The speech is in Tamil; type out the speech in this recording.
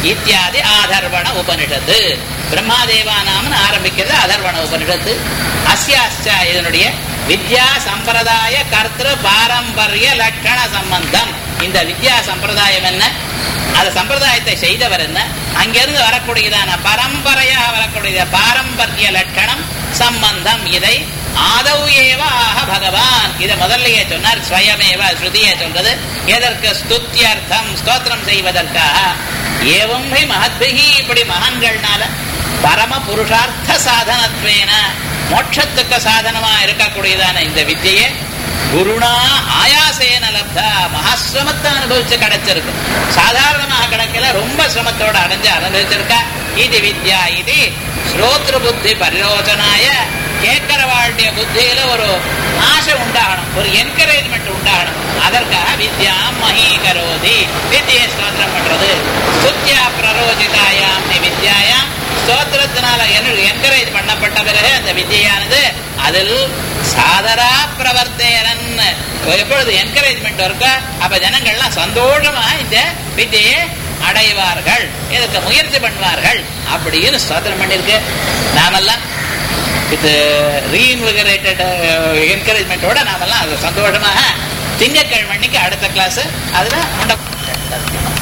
இத்தியாதி ஆதர்வண உபனிஷத்து பிரம்மாதேவானாம்னு ஆரம்பிக்கிறது அதர்வண உபனிஷத்து அஸ்யாஸ்ச இதனுடைய வித்யா சம்பிரதாய கர்த்திரு பாரம்பரிய லட்சண சம்பந்தம் இந்த வித்யா சம்பிரதாயம் என்ன அந்த சம்பிரதாயத்தை செய்தவர் என்ன அங்கிருந்து வரக்கூடியதான பரம்பரையாக வரக்கூடிய பாரம்பரிய லட்சணம் சம்பந்தம் இதை ஆதவ் ஏவ ஆக பகவான் இதை முதல்லயே சொன்னார் ஸ்வயமேவ ஸ்ருதியை சொல்றது எதற்கு ஸ்துத்தியர்த்தம் ஸ்தோத்திரம் செய்வதற்காக ஏவம் ஹி மகத்பிகி இப்படி மகான்கள்னால பரம புருஷார்த்த சாதனத்வேன மோட்சத்துக்கு சாதனமா இருக்கக்கூடியதான இந்த வித்தியை குருணா ஆயாசேன லப்தா மகாசிரமத்தை அனுபவிச்சு கிடைச்சிருக்கு சாதாரணமாக கிடைக்கல ரொம்ப சிரமத்தோட அடைஞ்சு அனுபவிச்சிருக்கா இது வித்யா இது ஸ்ரோத்ரு புத்தி பரிரோஜனாய கேட்கிறவாளுடைய புத்தியில ஒரு ஆசை உண்டாகணும் ஒரு என்கரேஜ்மெண்ட் உண்டாகணும் அதற்காக வித்யா மகீகரோதி வித்தியை ஸ்தோத்திரம் பண்றது சுத்தியா பிரரோஜிதாயாம் வித்யாயாம் ஸ்தோத்திரத்தினால என்கரேஜ் பண்ணப்பட்ட பிறகு அந்த வித்தியானது அதில் சாதரா பிரவர்த்தேனன் எப்பொழுது என்கரேஜ்மெண்ட் இருக்கோ அப்ப ஜனங்கள்லாம் சந்தோஷமா இந்த வித்தியை அடைவார்கள் இதுக்கு முயற்சி பண்ணுவார்கள் அப்படின்னு ஸ்தோத்திரம் பண்ணிருக்கு நாமெல்லாம் இது ரீஇன்விகரேட்டட் என்கரேஜ்மெண்ட்டோட நாமெல்லாம் அது சந்தோஷமாக திங்கக்கிழமை அன்னைக்கு அடுத்த கிளாஸ் அதுல மண்டபம்